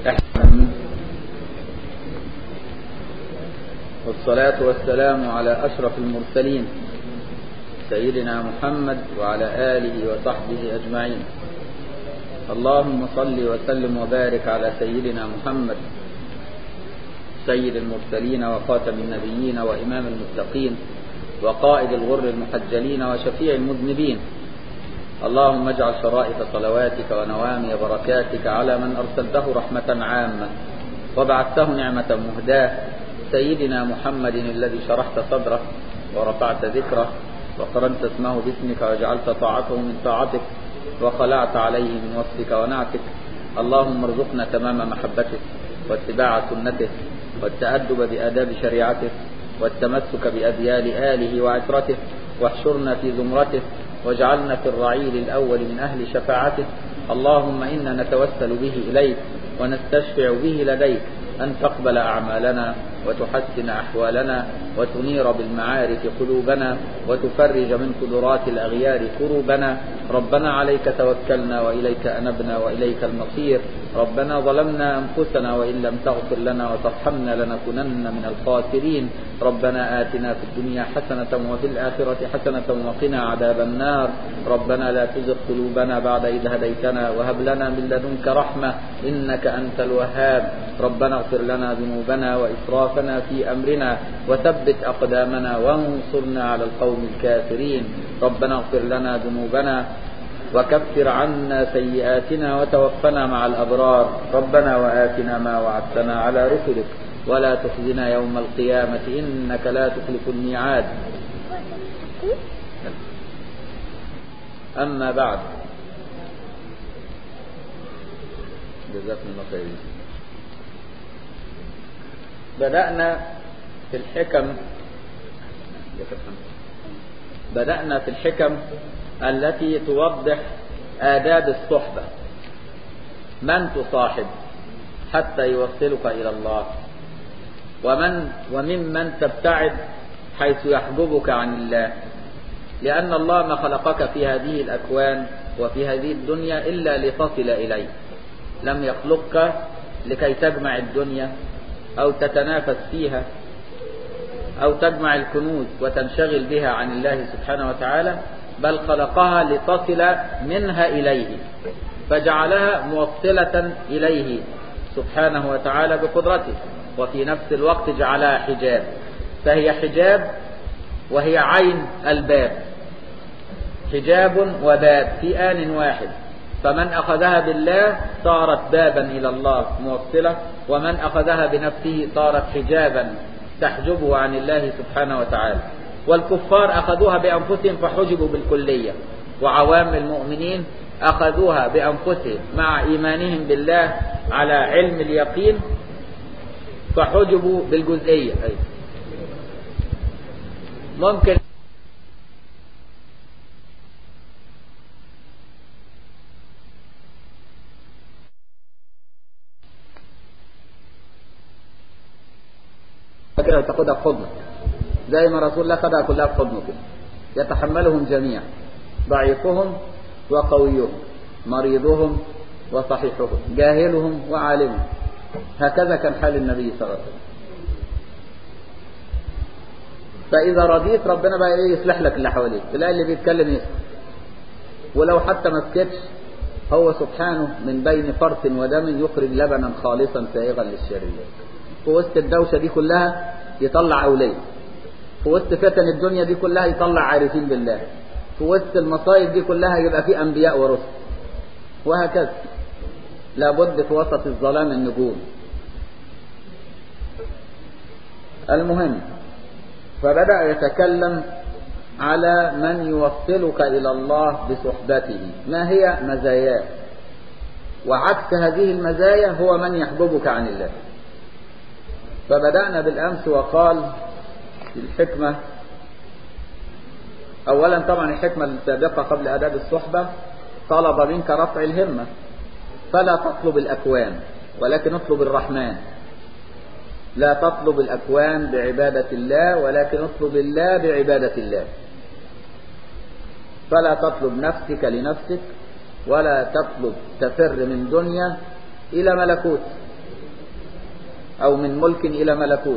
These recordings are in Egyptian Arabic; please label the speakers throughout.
Speaker 1: والصلاة والسلام على أشرف المرسلين سيدنا محمد وعلى آله وصحبه أجمعين اللهم صل وسلم وبارك على سيدنا محمد سيد المرسلين وخاتم النبيين وإمام المتقين وقائد الغر المحجلين وشفيع المذنبين اللهم اجعل شرائط صلواتك ونوامي بركاتك على من أرسلته رحمة عامة وبعثته نعمة مهداة سيدنا محمد الذي شرحت صدره ورفعت ذكره وقرنت اسمه باسمك وجعلت طاعته من طاعتك وخلعت عليه من وصفك ونعتك اللهم ارزقنا تمام محبته واتباع سنته والتأدب بآداب شريعته والتمسك بأذيال آله وعترته واحشرنا في زمرته واجعلنا في الرعيل الأول من أهل شفاعته اللهم إنا نتوسل به إليك ونستشفع به لديك أن تقبل أعمالنا وتحسن أحوالنا وتنير بالمعارف قلوبنا وتفرج من قدرات الأغيار كروبنا ربنا عليك توكلنا وإليك أنبنا وإليك المصير ربنا ظلمنا أنفسنا وإن لم تغفر لنا وترحمنا لنكونن من الخاسرين ربنا آتنا في الدنيا حسنة وفي الآخرة حسنة وقنا عذاب النار ربنا لا تزغ قلوبنا بعد إذ هديتنا وهب لنا من لدنك رحمة إنك أنت الوهاب ربنا اغفر لنا ذنوبنا وإسرافنا في أمرنا وثبت أقدامنا وانصرنا على القوم الكافرين ربنا اغفر لنا ذنوبنا وكفر عنا سيئاتنا وتوفنا مع الأبرار ربنا وآتنا ما وعدتنا على رسلك ولا تخزنا يوم القيامة إنك لا تخلف الميعاد أما بعد جزاكم الله خير بدأنا في الحكم بدأنا في الحكم التي توضح آداب الصحبة من تصاحب حتى يوصلك إلى الله ومن وممن تبتعد حيث يحجبك عن الله لأن الله ما خلقك في هذه الأكوان وفي هذه الدنيا إلا لتصل إليه لم يخلقك لكي تجمع الدنيا أو تتنافس فيها أو تجمع الكنوز وتنشغل بها عن الله سبحانه وتعالى بل خلقها لتصل منها إليه فجعلها موصلة إليه سبحانه وتعالى بقدرته وفي نفس الوقت جعلها حجاب فهي حجاب وهي عين الباب حجاب وباب في آن واحد فمن أخذها بالله صارت بابا إلى الله موصلة ومن أخذها بنفسه صارت حجابا تحجبه عن الله سبحانه وتعالى والكفار أخذوها بأنفسهم فحجبوا بالكلية وعوام المؤمنين أخذوها بأنفسهم مع إيمانهم بالله على علم اليقين فحجبوا بالجزئية أيضا ممكن كده وتاخدها في حضنك زي ما رسول الله خدها كلها في حضنه كده يتحملهم جميعا ضعيفهم وقويهم مريضهم وصحيحهم جاهلهم وعالمهم هكذا كان حال النبي صلى الله عليه وسلم فإذا رضيت ربنا بقى إيه يصلح لك اللي حواليك تلاقي اللي بيتكلم يسمع ولو حتى ما سكتش هو سبحانه من بين فرث ودم يخرج لبنا خالصا سائغا للشرير في وسط الدوشة دي كلها يطلع أولياء في وسط فتن الدنيا دي كلها يطلع عارفين بالله في وسط المصايب دي كلها يبقى في أنبياء ورسل وهكذا لابد في وسط الظلام النجوم المهم فبدأ يتكلم على من يوصلك إلى الله بصحبته ما هي مزاياه وعكس هذه المزايا هو من يحببك عن الله فبدأنا بالأمس وقال الحكمة أولا طبعا الحكمة السابقة قبل أداب الصحبة طلب منك رفع الهمة فلا تطلب الأكوان ولكن اطلب الرحمن لا تطلب الأكوان بعبادة الله ولكن اطلب الله بعبادة الله فلا تطلب نفسك لنفسك ولا تطلب تفر من دنيا إلى ملكوت أو من ملك إلى ملكوت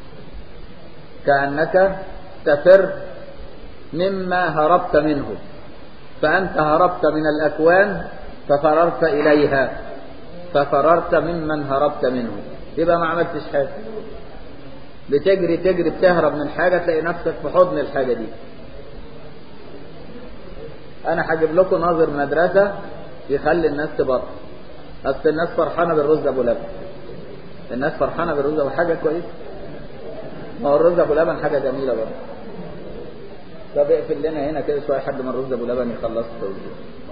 Speaker 1: كأنك تفر مما هربت منه فأنت هربت من الأكوان ففررت إليها ففررت ممن هربت منه يبقى ما عملتش حاجة بتجري تجري بتهرب من حاجة تلاقي نفسك في حضن الحاجة دي أنا هجيب لكم ناظر مدرسة يخلي الناس تبطل أصل الناس فرحانة بالرز أبو لبن الناس فرحانة بالرز أبو حاجة كويسة ما هو الرز أبو لبن حاجة جميلة برضه طب اقفل لنا هنا كده شوية حد من الرز أبو لبن يخلص التوزيع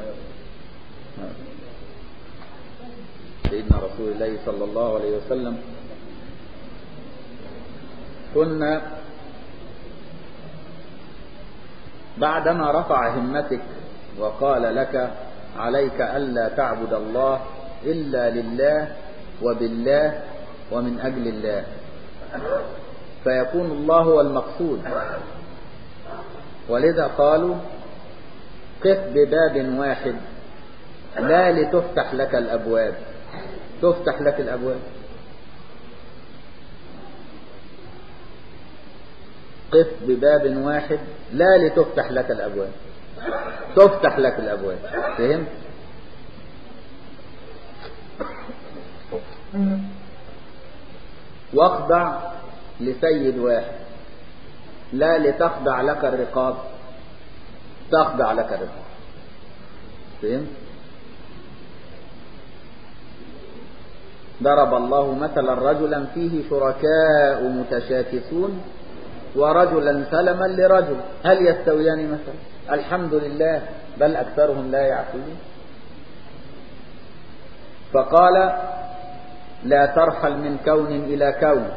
Speaker 1: سيدنا رسول الله صلى الله عليه وسلم كنا بعدما رفع همتك وقال لك عليك ألا تعبد الله إلا لله وبالله ومن أجل الله فيكون الله هو المقصود ولذا قالوا قف بباب واحد لا لتفتح لك الأبواب تفتح لك الأبواب قف بباب واحد لا لتفتح لك الأبواب تفتح لك الأبواب فهمت واخضع لسيد واحد لا لتخضع لك الرقاب تخضع لك الرقاب فهمت ضرب الله مثلا رجلا فيه شركاء متشاكسون ورجلا سلما لرجل هل يستويان مثلا الحمد لله بل أكثرهم لا يعقلون فقال لا ترحل من كون إلى كون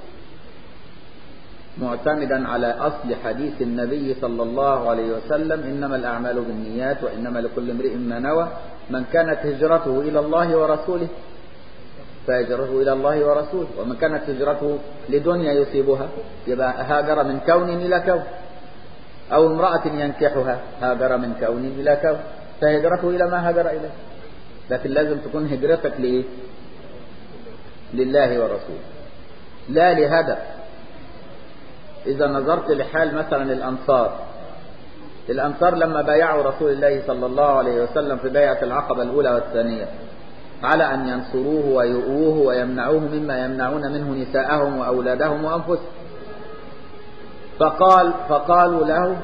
Speaker 1: معتمدا على أصل حديث النبي صلى الله عليه وسلم إنما الأعمال بالنيات وإنما لكل امرئ ما نوى من كانت هجرته إلى الله ورسوله فهجرته إلى الله ورسوله ومن كانت هجرته لدنيا يصيبها يبقى هاجر من كون إلى كون أو امرأة ينكحها هاجر من كون إلى كون فهجرته إلى ما هاجر إليه لكن لازم تكون هجرتك لإيه لله ورسوله لا لهدف إذا نظرت لحال مثلا الأنصار الأنصار لما بايعوا رسول الله صلى الله عليه وسلم في بيعة العقبة الأولى والثانية على أن ينصروه ويؤوه ويمنعوه مما يمنعون منه نساءهم وأولادهم وأنفسهم فقال فقالوا له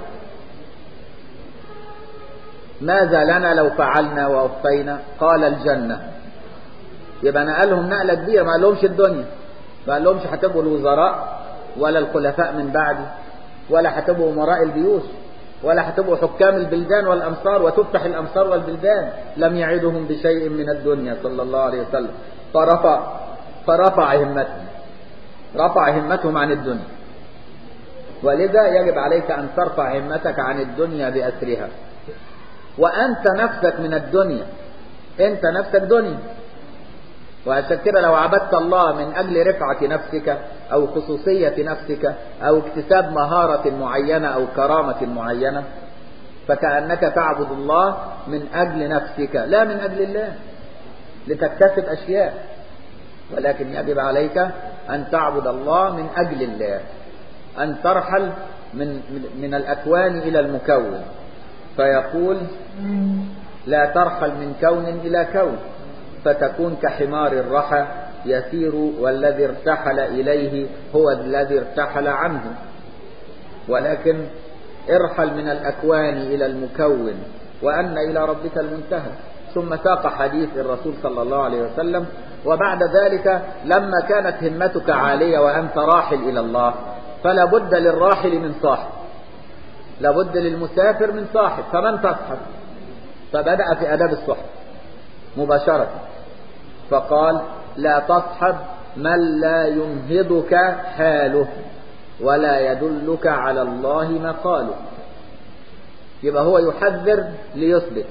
Speaker 1: ماذا لنا لو فعلنا ووفينا قال الجنة يبقى نقلهم نقلة كبيرة ما قالهمش الدنيا ما قالهمش هتبقوا الوزراء ولا الخلفاء من بعدي ولا هتبقوا أمراء الجيوش ولا هتبقوا حكام البلدان والأمصار وتفتح الأمصار والبلدان لم يعدهم بشيء من الدنيا صلى الله عليه وسلم فرفع فرفع همتهم رفع همتهم عن الدنيا ولذا يجب عليك أن ترفع همتك عن الدنيا بأسرها وأنت نفسك من الدنيا أنت نفسك دنيا وعشان كده لو عبدت الله من أجل رفعة نفسك أو خصوصية نفسك أو اكتساب مهارة معينة أو كرامة معينة فكأنك تعبد الله من أجل نفسك لا من أجل الله لتكتسب أشياء ولكن يجب عليك أن تعبد الله من أجل الله أن ترحل من, من الأكوان إلى المكون فيقول لا ترحل من كون إلى كون فتكون كحمار الرحى يسير والذي ارتحل إليه هو الذي ارتحل عنه ولكن ارحل من الأكوان إلى المكون وأن إلى ربك المنتهى ثم ساق حديث الرسول صلى الله عليه وسلم وبعد ذلك لما كانت همتك عالية وأنت راحل إلى الله فلا بد للراحل من صاحب لابد للمسافر من صاحب فمن تصحب فبدأ في أداب الصحب مباشرة فقال لا تصحب من لا ينهضك حاله ولا يدلك على الله مقاله يبقى هو يحذر ليثبت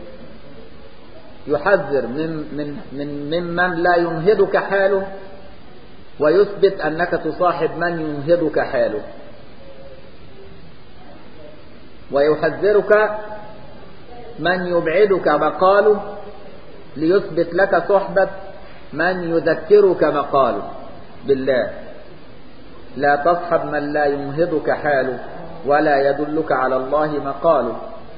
Speaker 1: يحذر من من من ممن لا ينهضك حاله ويثبت انك تصاحب من ينهضك حاله ويحذرك من يبعدك مقاله ليثبت لك صحبة من يذكرك مقاله بالله لا تصحب من لا ينهضك حاله ولا يدلك على الله مقاله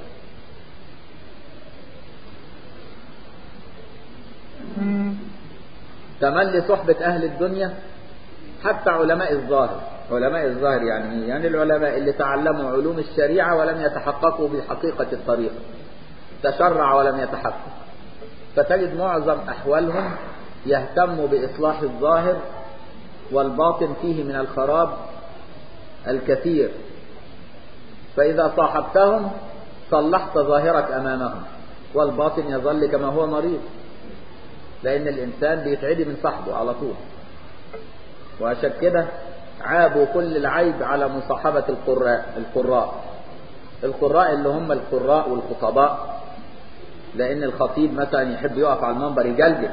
Speaker 1: تملي صحبة أهل الدنيا حتى علماء الظاهر علماء الظاهر يعني يعني العلماء اللي تعلموا علوم الشريعة ولم يتحققوا بحقيقة الطريقة تشرع ولم يتحقق فتجد معظم أحوالهم يهتم بإصلاح الظاهر والباطن فيه من الخراب الكثير فإذا صاحبتهم صلحت ظاهرك أمامهم والباطن يظل كما هو مريض لأن الإنسان بيتعدي من صاحبه على طول وعشان كده عابوا كل العيب على مصاحبة القراء القراء القراء اللي هم القراء والخطباء لأن الخطيب مثلا يحب يقف على المنبر يجلجل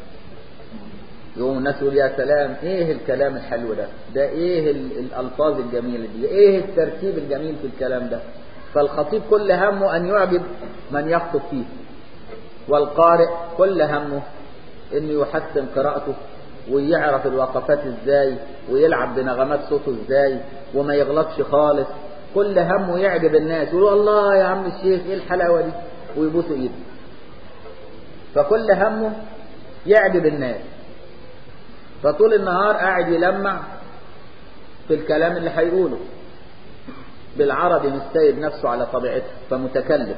Speaker 1: يقوم الناس يقول يا سلام ايه الكلام الحلو ده ده ايه الالفاظ الجميله دي ايه الترتيب الجميل في الكلام ده فالخطيب كل همه ان يعجب من يخطب فيه والقارئ كل همه انه يحسن قراءته ويعرف الوقفات ازاي ويلعب بنغمات صوته ازاي وما يغلطش خالص كل همه يعجب الناس يقولوا الله يا عم الشيخ ايه الحلاوه دي ويبوسوا ايده فكل همه يعجب الناس فطول النهار قاعد يلمع في الكلام اللي هيقوله بالعربي مش سايب نفسه على طبيعته فمتكلف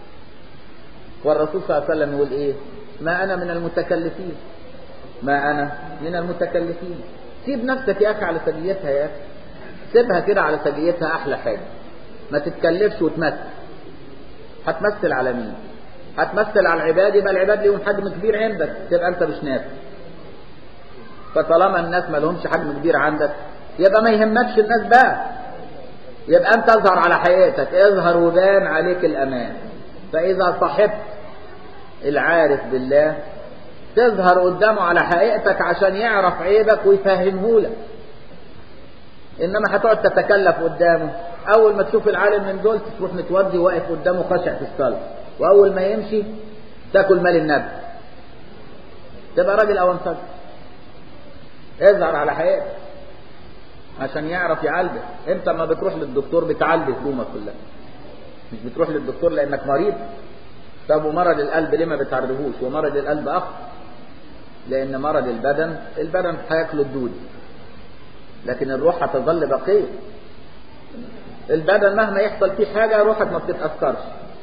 Speaker 1: والرسول صلى الله عليه وسلم يقول ايه ما انا من المتكلفين ما انا من المتكلفين سيب نفسك يا اخي على سجيتها يا اخي سيبها كده على سجيتها احلى حاجه ما تتكلفش وتمثل هتمثل على مين هتمثل على العباد يبقى العباد ليهم حجم كبير عندك تبقى انت مش نافع فطالما الناس ما لهمش حجم كبير عندك يبقى ما يهمكش الناس بقى يبقى انت اظهر على حقيقتك اظهر وبان عليك الامان فاذا صحبت العارف بالله تظهر قدامه على حقيقتك عشان يعرف عيبك ويفهمه لك انما هتقعد تتكلف قدامه اول ما تشوف العالم من دول تروح متودي واقف قدامه خاشع في الصلاه واول ما يمشي تاكل مال النبي تبقى راجل او انفجر اظهر على حقيقتك عشان يعرف يعالجك انت ما بتروح للدكتور بتعالج هدومك كلها مش بتروح للدكتور لانك مريض طب ومرض القلب ليه ما بتعرفوش ومرض القلب اخطر لان مرض البدن البدن هياكله الدود لكن الروح هتظل بقيه البدن مهما يحصل فيه حاجه روحك ما بتتاثرش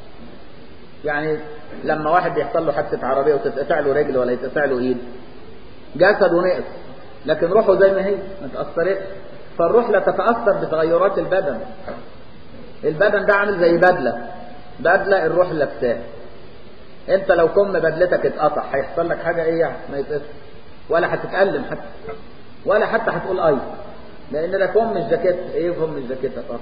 Speaker 1: يعني لما واحد بيحصل له حادثه عربيه وتتقطع له رجل ولا يتقطع له ايد جسده نقص لكن روحه زي ما هي ما تاثرتش فالروح لا تتاثر بتغيرات البدن البدن ده عامل زي بدله بدله الروح لابساها انت لو كم بدلتك اتقطع هيحصل لك حاجه ايه يعني ما يتقطع ولا هتتألم حتى ولا حتى هتقول اي لان ده كم الجاكيت ايه كم الجاكيت اصلا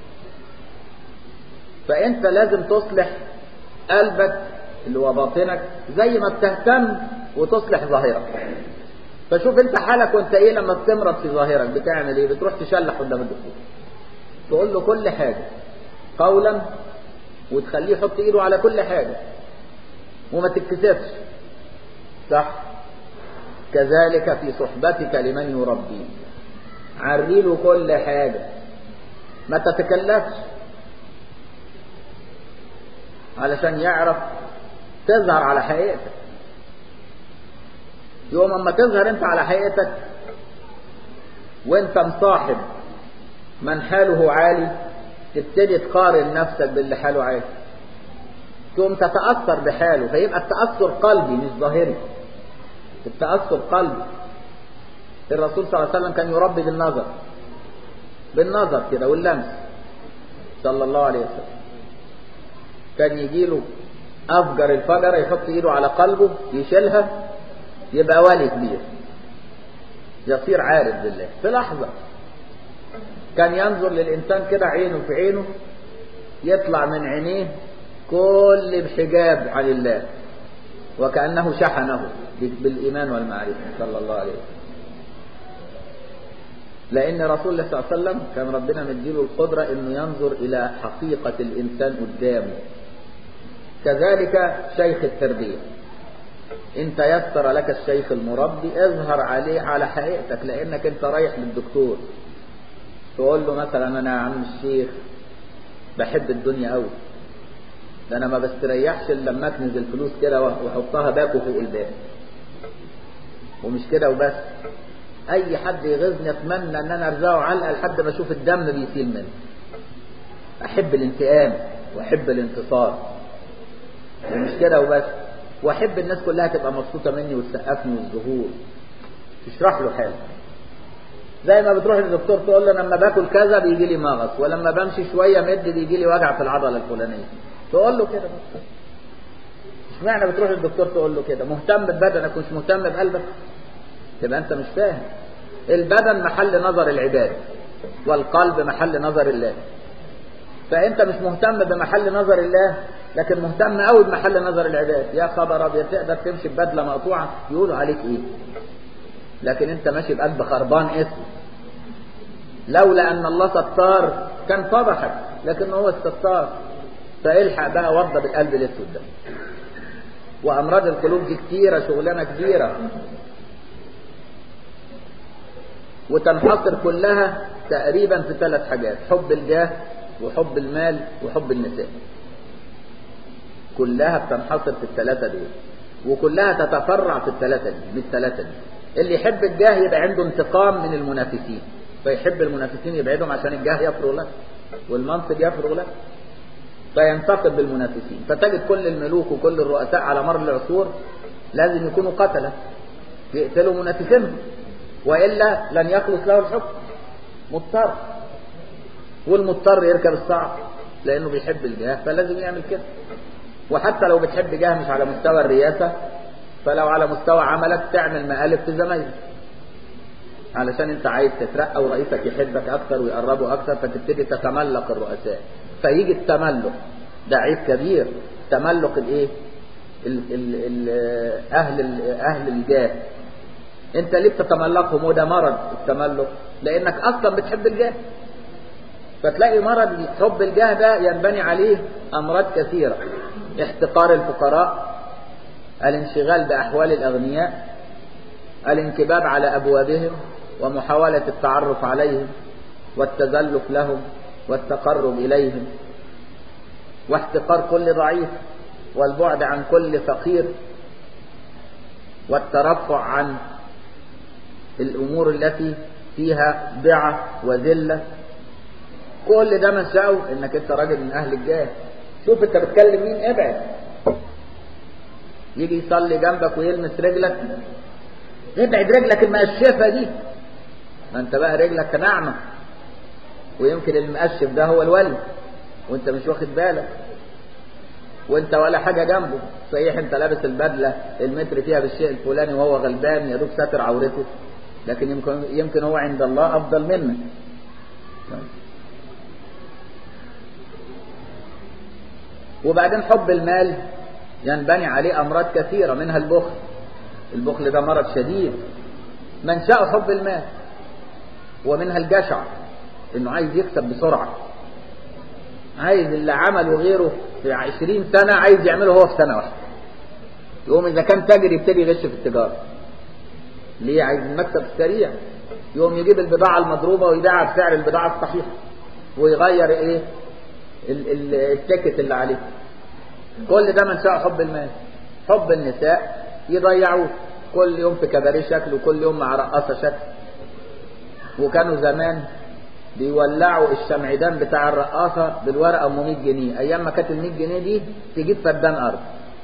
Speaker 1: فانت لازم تصلح قلبك اللي هو باطنك زي ما بتهتم وتصلح ظاهرك فشوف انت حالك وانت ايه لما بتمرض في ظاهرك بتعمل ايه بتروح تشلح قدام الدكتور تقول له كل حاجه قولا وتخليه يحط ايده على كل حاجه وما تتكسفش صح كذلك في صحبتك لمن يربي عري له كل حاجة ما تتكلفش علشان يعرف تظهر على حقيقتك يوم اما تظهر انت على حقيقتك وانت مصاحب من حاله عالي تبتدي تقارن نفسك باللي حاله عالي تقوم تتأثر بحاله فيبقى التأثر قلبي مش ظاهري التأثر قلبي الرسول صلى الله عليه وسلم كان يربي بالنظر بالنظر كده واللمس صلى الله عليه وسلم كان يجي له أفجر الفجر يحط إيده على قلبه يشيلها يبقى ولي كبير يصير عارف بالله في لحظة كان ينظر للإنسان كده عينه في عينه يطلع من عينيه كل بحجاب عن الله وكأنه شحنه بالإيمان والمعرفة صلى الله عليه وسلم لأن رسول الله صلى الله عليه وسلم كان ربنا مديله القدرة إنه ينظر إلى حقيقة الإنسان قدامه كذلك شيخ التربية إن تيسر لك الشيخ المربي اظهر عليه على حقيقتك لأنك أنت رايح للدكتور تقول له مثلا أنا يا عم الشيخ بحب الدنيا قوي ده أنا ما بستريحش إلا لما أكنز الفلوس كده وأحطها باكو فوق الباب ومش كده وبس أي حد يغيظني أتمنى إن أنا أرزقه علقة لحد ما أشوف الدم بيسيل منه أحب الانتقام وأحب الانتصار ومش كده وبس واحب الناس كلها تبقى مبسوطه مني وتسقفني والظهور تشرح له حاجه زي ما بتروح للدكتور تقول له لما باكل كذا بيجي لي مغص ولما بمشي شويه مد بيجي لي وجع في العضله الفلانيه تقول له كده بس اشمعنى بتروح للدكتور تقول له كده مهتم ببدنك مش مهتم بقلبك تبقى انت مش فاهم البدن محل نظر العباد والقلب محل نظر الله فانت مش مهتم بمحل نظر الله لكن مهتم قوي بمحل نظر العباد يا خبر ابيض تقدر تمشي ببدله مقطوعه يقولوا عليك ايه لكن انت ماشي بقلب خربان اسم لولا ان الله ستار كان فضحك لكن هو الستار فالحق بقى وضى بالقلب الاسود ده وامراض القلوب دي كتيره شغلانه كبيره وتنحصر كلها تقريبا في ثلاث حاجات حب الجاه وحب المال وحب النساء كلها بتنحصر في الثلاثة دول وكلها تتفرع في الثلاثة دي من الثلاثة دي اللي يحب الجاه يبقى عنده انتقام من المنافسين فيحب المنافسين يبعدهم عشان الجاه يفرغ له والمنصب يفرغ له فينتقم بالمنافسين فتجد كل الملوك وكل الرؤساء على مر العصور لازم يكونوا قتلة يقتلوا منافسينهم وإلا لن يخلص له الحكم مضطر والمضطر يركب الصعب لأنه بيحب الجاه فلازم يعمل كده وحتى لو بتحب جاه مش على مستوى الرئاسة فلو على مستوى عملك تعمل مقالب في زمايلك علشان انت عايز تترقى ورئيسك يحبك اكتر ويقربه اكتر فتبتدي تتملق الرؤساء فيجي التملق ده عيب كبير تملق الايه ال ال ال اهل ال اهل الجاه انت ليه بتتملقهم وده مرض التملق لانك اصلا بتحب الجاه فتلاقي مرض حب الجاه ده ينبني عليه امراض كثيره احتقار الفقراء الانشغال باحوال الاغنياء الانكباب على ابوابهم ومحاوله التعرف عليهم والتزلف لهم والتقرب اليهم واحتقار كل ضعيف والبعد عن كل فقير والترفع عن الامور التي فيها ضعه وذله كل ده منشأه انك انت راجل من اهل الجاه شوف انت بتكلم مين ابعد يجي يصلي جنبك ويلمس رجلك ابعد رجلك المقشفه دي ما انت بقى رجلك ناعمه ويمكن المقشف ده هو الولي وانت مش واخد بالك وانت ولا حاجه جنبه صحيح انت لابس البدله المتر فيها بالشيء الفلاني وهو غلبان يا دوب ساتر عورته لكن يمكن يمكن هو عند الله افضل منك وبعدين حب المال ينبني عليه امراض كثيره منها البخل البخل ده مرض شديد منشأه حب المال ومنها الجشع انه عايز يكسب بسرعه عايز اللي عمله غيره في عشرين سنة عايز يعمله هو في سنة واحدة يقوم إذا كان تاجر يبتدي يغش في التجارة ليه عايز المكسب السريع يقوم يجيب البضاعة المضروبة ويبيعها بسعر البضاعة الصحيحة ويغير ايه التيكت اللي عليه كل ده منشأ حب المال حب النساء يضيعوه كل يوم في كباريه شكل وكل يوم مع رقاصة شكل وكانوا زمان بيولعوا الشمعدان بتاع الرقاصة بالورقة ام 100 جنيه ايام ما كانت ال 100 جنيه دي تجيب فدان ارض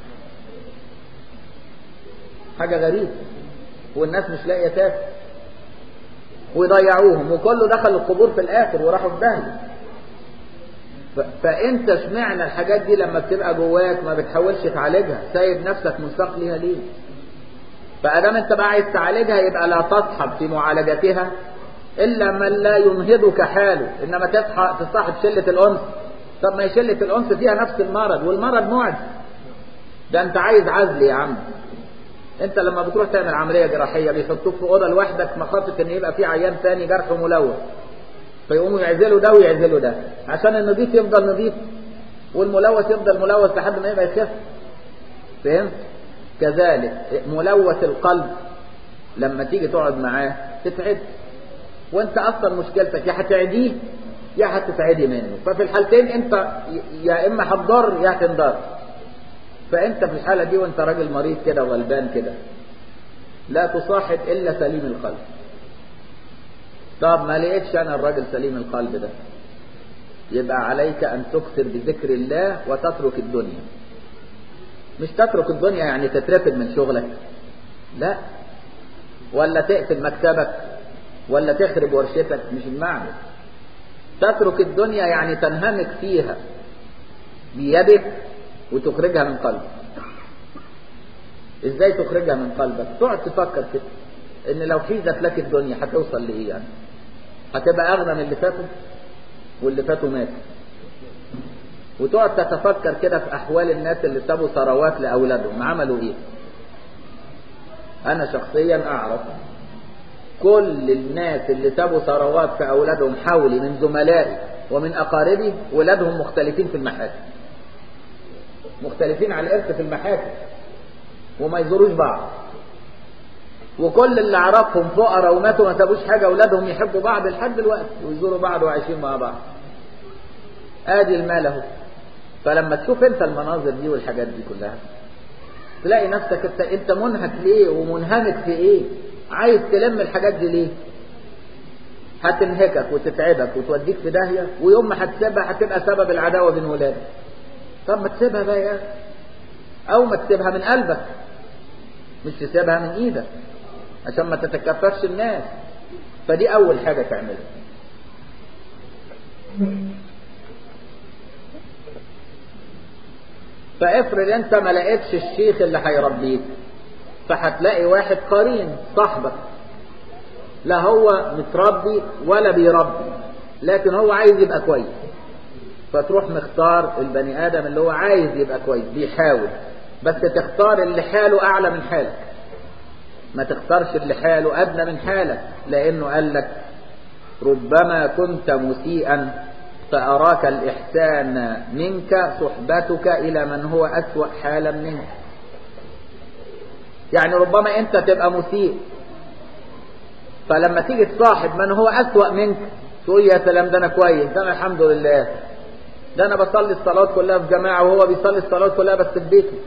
Speaker 1: حاجة غريبة والناس مش لاقية تاكل ويضيعوهم وكله دخل القبور في الاخر وراحوا في داهية فانت اشمعنى الحاجات دي لما بتبقى جواك ما بتحاولش تعالجها سايب نفسك منساق ليها ليه فادام انت بقى عايز تعالجها يبقى لا تصحب في معالجتها إلا من لا ينهضك حاله إنما تصحى تصاحب شلة الأنس طب ما هي شلة الأنس فيها نفس المرض والمرض معد ده أنت عايز عزل يا عم أنت لما بتروح تعمل عملية جراحية بيحطوك في أوضة لوحدك مخافة إن يبقى في عيان ثاني جرحه ملوث فيقوموا يعزلوا ده ويعزلوا ده عشان النظيف يفضل نظيف والملوث يفضل ملوث لحد ما يبقى يخف فهمت؟ كذلك ملوث القلب لما تيجي تقعد معاه تتعب وانت اصلا مشكلتك يا هتعديه يا هتتعدي منه ففي الحالتين انت يا اما هتضر يا هتنضر فانت في الحالة دي وانت راجل مريض كده وغلبان كده لا تصاحب الا سليم القلب طب ما لقيتش انا الراجل سليم القلب ده يبقى عليك ان تكثر بذكر الله وتترك الدنيا مش تترك الدنيا يعني تترفد من شغلك لا ولا تقفل مكتبك ولا تخرب ورشتك مش المعنى تترك الدنيا يعني تنهمك فيها بيدك وتخرجها من قلبك ازاي تخرجها من قلبك تقعد تفكر كده ان لو حيزت لك الدنيا هتوصل لايه يعني هتبقى اغنى من اللي فاتوا واللي فاتوا ماتوا وتقعد تتفكر كده في احوال الناس اللي سابوا ثروات لاولادهم عملوا ايه انا شخصيا اعرف كل الناس اللي سابوا ثروات في اولادهم حولي من زملائي ومن اقاربي ولادهم مختلفين في المحاكم مختلفين على الارث في المحاكم وما يزوروش بعض وكل اللي اعرفهم فقراء وماتوا ما سابوش حاجه اولادهم يحبوا بعض لحد دلوقتي ويزوروا بعض وعايشين مع بعض ادي المال اهو فلما تشوف انت المناظر دي والحاجات دي كلها تلاقي نفسك انت انت منهك ليه ومنهمك في ايه عايز تلم الحاجات دي ليه هتنهكك وتتعبك وتوديك في داهيه ويوم ما هتسيبها هتبقى سبب العداوه بين ولادك طب ما تسيبها بقى يا او ما تسيبها من قلبك مش تسيبها من ايدك عشان ما تتكففش الناس فدي اول حاجه تعملها فافرض انت ما لقيتش الشيخ اللي هيربيك فهتلاقي واحد قرين صاحبك لا هو متربي ولا بيربي لكن هو عايز يبقى كويس فتروح مختار البني ادم اللي هو عايز يبقى كويس بيحاول بس تختار اللي حاله اعلى من حالك ما تختارش اللي حاله ادنى من حالك لانه قال لك ربما كنت مسيئا فأراك الإحسان منك صحبتك إلى من هو أسوأ حالا منك يعني ربما أنت تبقى مسيء فلما تيجي تصاحب من هو أسوأ منك تقول يا سلام ده أنا كويس ده أنا الحمد لله ده أنا بصلي الصلاة كلها في جماعة وهو بيصلي الصلاة كلها بس في بيته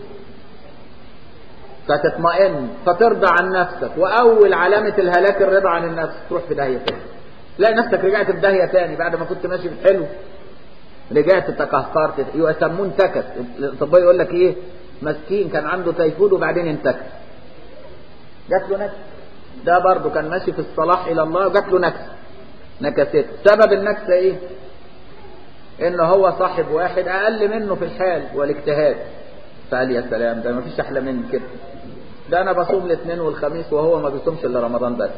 Speaker 1: فتطمئن فترضى عن نفسك وأول علامة الهلاك الرضا عن النفس تروح في داهية تاني تلاقي نفسك رجعت في داهية تاني بعد ما كنت ماشي بالحلو رجعت تكهكرت يسموه انتكس الطبيب يقول لك ايه مسكين كان عنده تيفود وبعدين انتكس جات له نكسه ده برضه كان ماشي في الصلاح الى الله وجات له نكسه نكسته سبب النكسه ايه ان هو صاحب واحد اقل منه في الحال والاجتهاد فقال يا سلام ده ما فيش احلى من كده ده انا بصوم الاثنين والخميس وهو ما بيصومش الا رمضان بس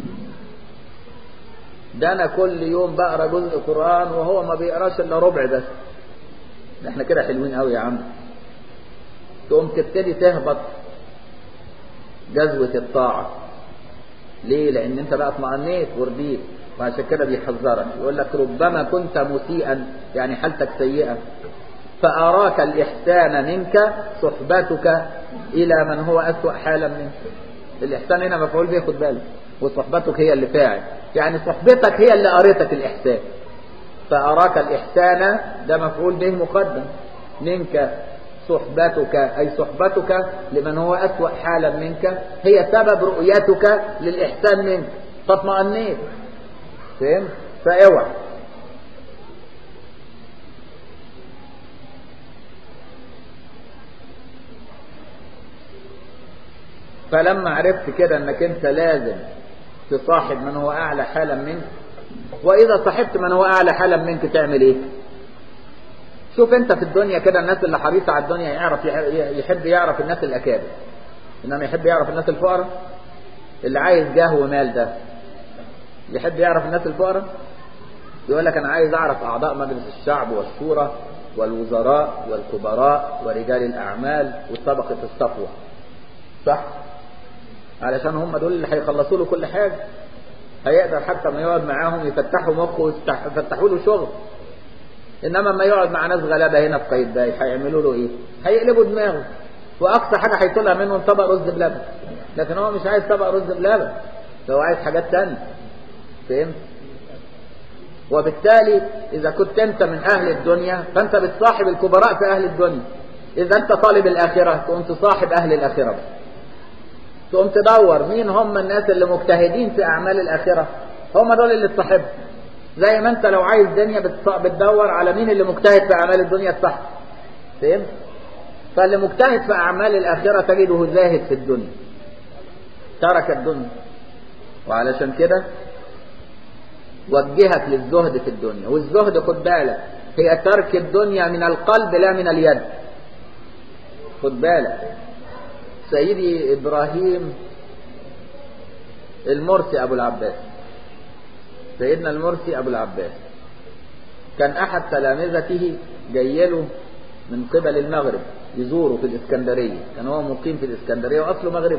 Speaker 1: ده انا كل يوم بقرا جزء قران وهو ما بيقراش الا ربع بس ده احنا كده حلوين قوي يا عم تقوم تبتدي تهبط جذوة الطاعة ليه لان انت بقى اطمأنيت ورديت وعشان كده بيحذرك يقول لك ربما كنت مسيئا يعني حالتك سيئة فأراك الإحسان منك صحبتك إلى من هو أسوأ حالا منك الإحسان هنا مفعول به خد بالك وصحبتك هي اللي فاعل يعني صحبتك هي اللي قريتك الإحسان فأراك الإحسان ده مفعول به مقدم منك صحبتك أي صحبتك لمن هو أسوأ حالا منك هي سبب رؤيتك للإحسان منك فاطمأنيت فهمت؟ فاوعى فلما عرفت كده انك انت لازم تصاحب من هو اعلى حالا منك واذا صاحبت من هو اعلى حالا منك تعمل ايه شوف انت في الدنيا كده الناس اللي حريصه على الدنيا يعرف يحب يعرف الناس الاكابر انما يحب يعرف الناس الفقراء اللي عايز جاه ومال ده يحب يعرف الناس الفقراء يقول لك انا عايز اعرف اعضاء مجلس الشعب والشورى والوزراء والكبراء ورجال الاعمال وطبقه الصفوه صح علشان هم دول اللي هيخلصوا له كل حاجه هيقدر حتى ما يقعد معاهم يفتحوا مخه ويفتحوا له شغل انما لما يقعد مع ناس غلابه هنا في قايتباي هيعملوا له ايه هيقلبوا دماغه واقصى حاجه هيطلع منهم طبق رز بلبن لكن هو مش عايز طبق رز بلبن ده هو عايز حاجات تانية فهمت وبالتالي اذا كنت انت من اهل الدنيا فانت بتصاحب الكبراء في اهل الدنيا اذا انت طالب الاخره تقوم تصاحب اهل الاخره تقوم تدور مين هم الناس اللي مجتهدين في اعمال الاخره هم دول اللي تصاحبهم زي ما انت لو عايز دنيا بتدور على مين اللي مجتهد في اعمال الدنيا الصح فهمت فاللي مجتهد في اعمال الاخره تجده زاهد في الدنيا ترك الدنيا وعلشان كده وجهك للزهد في الدنيا والزهد خد بالك هي ترك الدنيا من القلب لا من اليد خد بالك سيدي ابراهيم المرسي ابو العباس سيدنا المرسي ابو العباس كان احد تلامذته جاي له من قبل المغرب يزوره في الاسكندريه كان هو مقيم في الاسكندريه واصله مغربي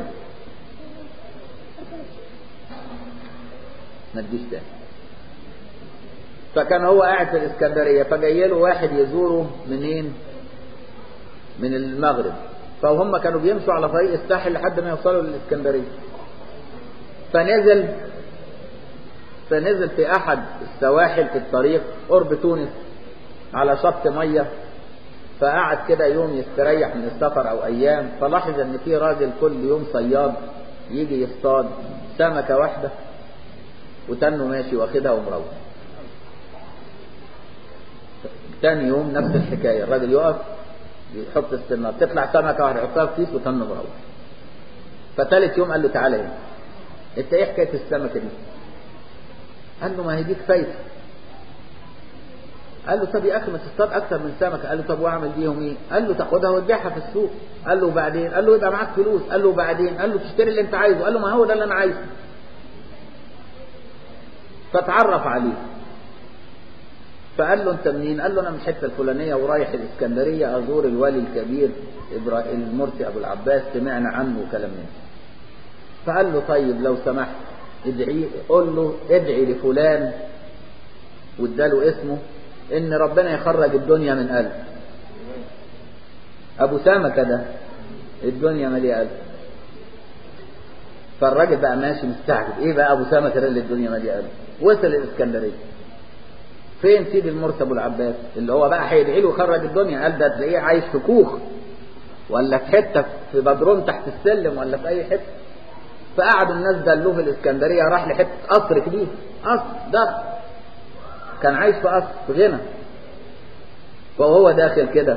Speaker 1: ما تجيش تاني فكان هو قاعد في الاسكندريه فجاي له واحد يزوره منين من المغرب فهم كانوا بيمشوا على طريق الساحل لحد ما يوصلوا للاسكندريه فنزل فنزل في احد السواحل في الطريق قرب تونس على شط ميه فقعد كده يوم يستريح من السفر او ايام فلاحظ ان في راجل كل يوم صياد يجي يصطاد سمكه واحده وتنه ماشي واخدها ومروح تاني يوم نفس الحكايه الراجل يقف يحط السناره تطلع سمكه واحده يحطها في كيس وتنه مروح فتالت يوم قال له تعالى هنا انت ايه حكايه السمكه دي؟ قال له ما هي دي كفايتي قال له طب يا اخي ما تصطاد اكتر من سمكه قال له طب واعمل بيهم ايه قال له تاخدها وتبيعها في السوق قال له وبعدين قال له يبقى معاك فلوس قال له وبعدين قال له تشتري اللي انت عايزه قال له ما هو ده اللي انا عايزه فتعرف عليه فقال له انت منين قال له انا من الحته الفلانيه ورايح الاسكندريه ازور الولي الكبير ابراهيم المرسي ابو العباس سمعنا عنه وكلام من فقال له طيب لو سمحت ادعي قول له ادعي لفلان واداله اسمه ان ربنا يخرج الدنيا من قلب ابو سمكه ده الدنيا مليئه قلب فالراجل بقى ماشي مستعجب ايه بقى ابو سمكه ده اللي الدنيا مليئه قلب وصل الاسكندريه فين سيدي المرسي ابو العباس اللي هو بقى هيدعي له يخرج الدنيا قال ده تلاقيه عايش في كوخ ولا في حته في بدروم تحت السلم ولا في اي حته فقعدوا الناس دلوه في الاسكندريه راح لحته قصر كبير قصر ضخم كان عايش في قصر في غنى وهو داخل كده